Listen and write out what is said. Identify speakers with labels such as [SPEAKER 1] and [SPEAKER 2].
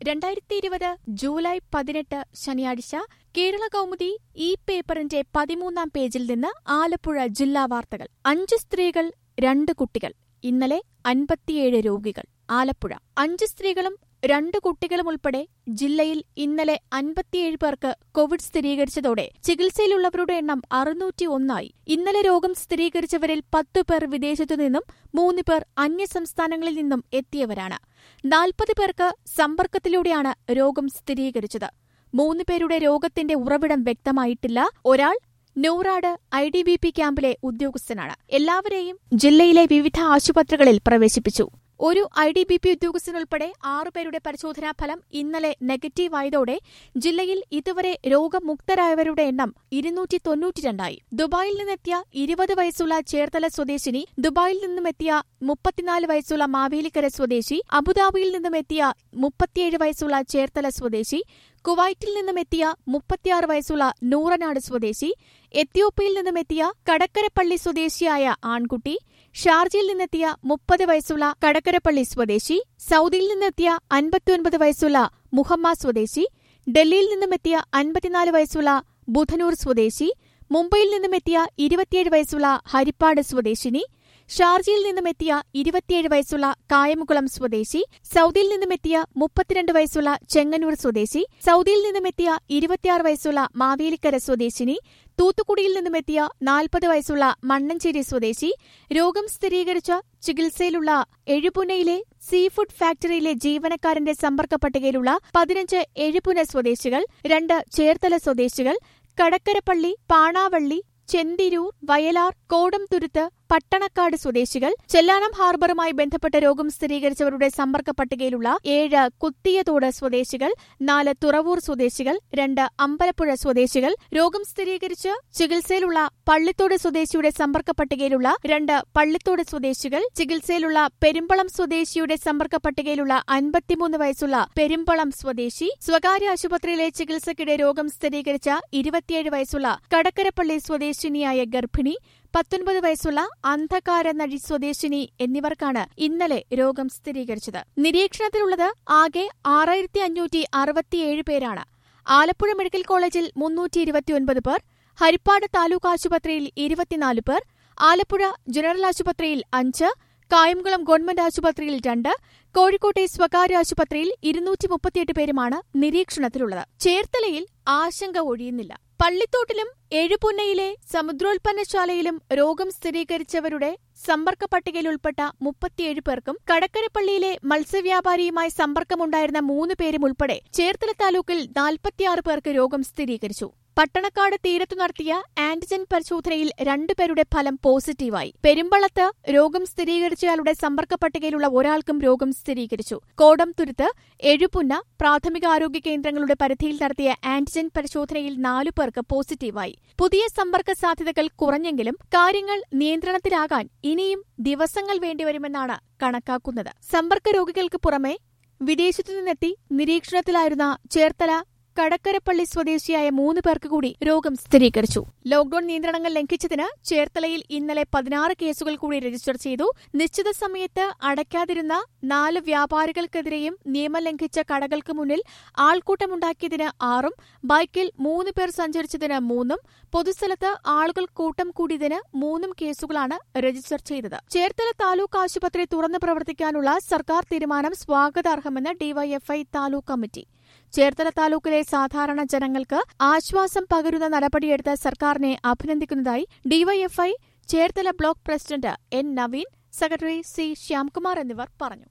[SPEAKER 1] രണ്ടായിരത്തി ഇരുപത് ജൂലൈ പതിനെട്ട് ശനിയാഴ്ച കേരള കൗമുദി ഈ പേപ്പറിന്റെ പതിമൂന്നാം പേജിൽ നിന്ന് ആലപ്പുഴ ജില്ലാ വാർത്തകൾ അഞ്ച് സ്ത്രീകൾ രണ്ട് കുട്ടികൾ ഇന്നലെ അൻപത്തിയേഴ് രോഗികൾ ആലപ്പുഴ അഞ്ച് സ്ത്രീകളും രണ്ട് കുട്ടികളും ഉൾപ്പെടെ ജില്ലയിൽ ഇന്നലെ അൻപത്തിയേഴ് പേർക്ക് കോവിഡ് സ്ഥിരീകരിച്ചതോടെ ചികിത്സയിലുള്ളവരുടെ എണ്ണം അറുന്നൂറ്റി ഒന്നായി ഇന്നലെ രോഗം സ്ഥിരീകരിച്ചവരിൽ പത്തു പേർ വിദേശത്തുനിന്നും മൂന്ന് പേർ അന്യസംസ്ഥാനങ്ങളിൽ നിന്നും എത്തിയവരാണ് നാൽപ്പത് പേർക്ക് സമ്പർക്കത്തിലൂടെയാണ് രോഗം സ്ഥിരീകരിച്ചത് മൂന്ന് പേരുടെ രോഗത്തിന്റെ ഉറവിടം വ്യക്തമായിട്ടില്ല ഒരാൾ Nooradu I D B P ക്യാമ്പിലെ ഉദ്യോഗസ്ഥനാണ് എല്ലാവരെയും ജില്ലയിലെ വിവിധ ആശുപത്രികളിൽ പ്രവേശിപ്പിച്ചു ഒരു ഐ ഡി ബി പി ഉദ്യോഗസ്ഥനുൾപ്പെടെ ആറുപേരുടെ പരിശോധനാ ഫലം ഇന്നലെ നെഗറ്റീവായതോടെ ജില്ലയിൽ ഇതുവരെ രോഗമുക്തരായവരുടെ എണ്ണം ഇരുന്നൂറ്റി തൊണ്ണൂറ്റിരണ്ടായി ദുബായിൽ നിന്നെത്തിയ ഇരുപത് വയസ്സുള്ള ചേർത്തല സ്വദേശിനി ദുബായിൽ നിന്നുമെത്തിയ മുപ്പത്തിനാല് വയസ്സുള്ള മാവേലിക്കര സ്വദേശി അബുദാബിയിൽ നിന്നുമെത്തിയ മുപ്പത്തിയേഴ് വയസ്സുള്ള ചേർത്തല സ്വദേശി കുവൈറ്റിൽ നിന്നുമെത്തിയ മുപ്പത്തിയാറ് വയസ്സുള്ള നൂറനാട് സ്വദേശി എത്യോപ്യയിൽ നിന്നുമെത്തിയ കടക്കരപ്പള്ളി സ്വദേശിയായ ആൺകുട്ടി ഷാർജയിൽ നിന്നെത്തിയ മുപ്പത് വയസ്സുള്ള കടക്കരപ്പള്ളി സ്വദേശി സൌദിയിൽ നിന്നെത്തിയ അൻപത്തിയൊൻപത് വയസ്സുള്ള മുഹമ്മ സ്വദേശി ഡൽഹിയിൽ നിന്നുമെത്തിയ അൻപത്തിനാല് വയസ്സുള്ള ബുധനൂർ സ്വദേശി മുംബൈയിൽ നിന്നുമെത്തിയ ഇരുപത്തിയേഴ് വയസ്സുള്ള ഹരിപ്പാട് സ്വദേശിനി ഷാർജയിൽ നിന്നുമെത്തിയ ഇരുപത്തിയേഴ് വയസ്സുള്ള കായമുകുളം സ്വദേശി സൌദിയിൽ നിന്നുമെത്തിയ മുപ്പത്തിരണ്ട് വയസ്സുള്ള ചെങ്ങന്നൂർ സ്വദേശി സൌദിയിൽ നിന്നുമെത്തിയ ഇരുപത്തിയാറ് വയസ്സുള്ള മാവേലിക്കര സ്വദേശിനി തൂത്തുക്കുടിയിൽ നിന്നുമെത്തിയ നാൽപ്പത് വയസ്സുള്ള മണ്ണഞ്ചേരി സ്വദേശി രോഗം സ്ഥിരീകരിച്ച ചികിത്സയിലുള്ള എഴുപുനയിലെ സീഫുഡ് ഫാക്ടറിയിലെ ജീവനക്കാരന്റെ സമ്പർക്ക പട്ടികയിലുള്ള പതിനഞ്ച് എഴുപുന സ്വദേശികൾ രണ്ട് ചേർത്തല സ്വദേശികൾ കടക്കരപ്പള്ളി പാണാവള്ളി ചെന്തിരൂർ വയലാർ കോടംതുരുത്ത് പട്ടണക്കാട് സ്വദേശികൾ ചെല്ലാനം ഹാർബറുമായി ബന്ധപ്പെട്ട രോഗം സ്ഥിരീകരിച്ചവരുടെ സമ്പർക്ക പട്ടികയിലുള്ള ഏഴ് കുത്തിയതോട് സ്വദേശികൾ നാല് തുറവൂർ സ്വദേശികൾ രണ്ട് അമ്പലപ്പുഴ സ്വദേശികൾ രോഗം സ്ഥിരീകരിച്ച് ചികിത്സയിലുള്ള പള്ളിത്തോട് സ്വദേശിയുടെ സമ്പർക്ക പട്ടികയിലുള്ള രണ്ട് പള്ളിത്തോട് സ്വദേശികൾ ചികിത്സയിലുള്ള പെരുമ്പളം സ്വദേശിയുടെ സമ്പർക്ക പട്ടികയിലുള്ള അൻപത്തിമൂന്ന് വയസ്സുള്ള പെരുമ്പളം സ്വദേശി സ്വകാര്യ ആശുപത്രിയിലെ ചികിത്സയ്ക്കിടെ രോഗം സ്ഥിരീകരിച്ച ഇരുപത്തിയേഴ് വയസ്സുള്ള കടക്കരപ്പള്ളി സ്വദേശിനിയായ ഗർഭിണി പത്തൊൻപത് വയസ്സുള്ള അന്ധകാര നഴി സ്വദേശിനി എന്നിവർക്കാണ് ഇന്നലെ രോഗം സ്ഥിരീകരിച്ചത് നിരീക്ഷണത്തിലുള്ളത് ആകെ ആറായിരത്തി അഞ്ഞൂറ്റി അറുപത്തിയേഴ് പേരാണ് ആലപ്പുഴ മെഡിക്കൽ കോളേജിൽ മുന്നൂറ്റി ഇരുപത്തിയൊൻപത് പേർ ഹരിപ്പാട് താലൂക്ക് ആശുപത്രിയിൽ ഇരുപത്തിനാല് പേർ ആലപ്പുഴ ജനറൽ ആശുപത്രിയിൽ അഞ്ച് കായംകുളം ഗവൺമെന്റ് ആശുപത്രിയിൽ രണ്ട് കോഴിക്കോട്ടെ സ്വകാര്യ ആശുപത്രിയിൽ ഇരുന്നൂറ്റി മുപ്പത്തിയെട്ട് പേരുമാണ് നിരീക്ഷണത്തിലുള്ളത് ചേർത്തലയിൽ ആശങ്ക ഒഴിയുന്നില്ല പള്ളിത്തോട്ടിലും എഴുപുന്നയിലെ സമുദ്രോൽപ്പന്നശാലയിലും രോഗം സ്ഥിരീകരിച്ചവരുടെ സമ്പർക്ക പട്ടികയിൽ ഉൾപ്പെട്ട മുപ്പത്തിയേഴ് പേർക്കും കടക്കരപ്പള്ളിയിലെ മത്സ്യവ്യാപാരിയുമായി സമ്പർക്കമുണ്ടായിരുന്ന മൂന്ന് പേരും ഉൾപ്പെടെ ചേർത്തല താലൂക്കിൽ നാൽപ്പത്തിയാറ് പേർക്ക് രോഗം സ്ഥിരീകരിച്ചു പട്ടണക്കാട് തീരത്തു നടത്തിയ ആന്റിജൻ പരിശോധനയിൽ രണ്ടുപേരുടെ ഫലം പോസിറ്റീവായി പെരുമ്പളത്ത് രോഗം സ്ഥിരീകരിച്ചയാളുടെ സമ്പർക്ക പട്ടികയിലുള്ള ഒരാൾക്കും രോഗം സ്ഥിരീകരിച്ചു കോടംതുരുത്ത് എഴുപുന്ന പ്രാഥമികാരോഗ്യ കേന്ദ്രങ്ങളുടെ പരിധിയിൽ നടത്തിയ ആന്റിജൻ പരിശോധനയിൽ നാലു പേർക്ക് പോസിറ്റീവായി പുതിയ സമ്പർക്ക സാധ്യതകൾ കുറഞ്ഞെങ്കിലും കാര്യങ്ങൾ നിയന്ത്രണത്തിലാകാൻ ഇനിയും ദിവസങ്ങൾ വേണ്ടിവരുമെന്നാണ് കണക്കാക്കുന്നത് സമ്പർക്ക രോഗികൾക്ക് പുറമെ വിദേശത്തു നിന്നെത്തി നിരീക്ഷണത്തിലായിരുന്ന ചേർത്തല കടക്കരപ്പള്ളി സ്വദേശിയായ മൂന്ന് പേർക്ക് കൂടി രോഗം സ്ഥിരീകരിച്ചു ലോക്ഡൌൺ നിയന്ത്രണങ്ങൾ ലംഘിച്ചതിന് ചേർത്തലയിൽ ഇന്നലെ പതിനാറ് കേസുകൾ കൂടി രജിസ്റ്റർ ചെയ്തു നിശ്ചിത സമയത്ത് അടയ്ക്കാതിരുന്ന നാല് വ്യാപാരികൾക്കെതിരെയും നിയമം ലംഘിച്ച കടകൾക്ക് മുന്നിൽ ആൾക്കൂട്ടമുണ്ടാക്കിയതിന് ആറും ബൈക്കിൽ മൂന്ന് പേർ സഞ്ചരിച്ചതിന് മൂന്നും പൊതുസ്ഥലത്ത് ആളുകൾ കൂട്ടം കൂടിയതിന് മൂന്നും കേസുകളാണ് രജിസ്റ്റർ ചെയ്തത് ചേർത്തല താലൂക്ക് ആശുപത്രി തുറന്നു പ്രവർത്തിക്കാനുള്ള സർക്കാർ തീരുമാനം സ്വാഗതാർഹമെന്ന് ഡിവൈഎഫ്ഐ താലൂക്ക് കമ്മിറ്റി ചേർത്തല താലൂക്കിലെ സാധാരണ ജനങ്ങൾക്ക് ആശ്വാസം പകരുന്ന നടപടിയെടുത്ത സർക്കാരിനെ അഭിനന്ദിക്കുന്നതായി DYFI Cherthala block president N Naveen secretary C Shyamkumar എന്നിവർ പറഞ്ഞു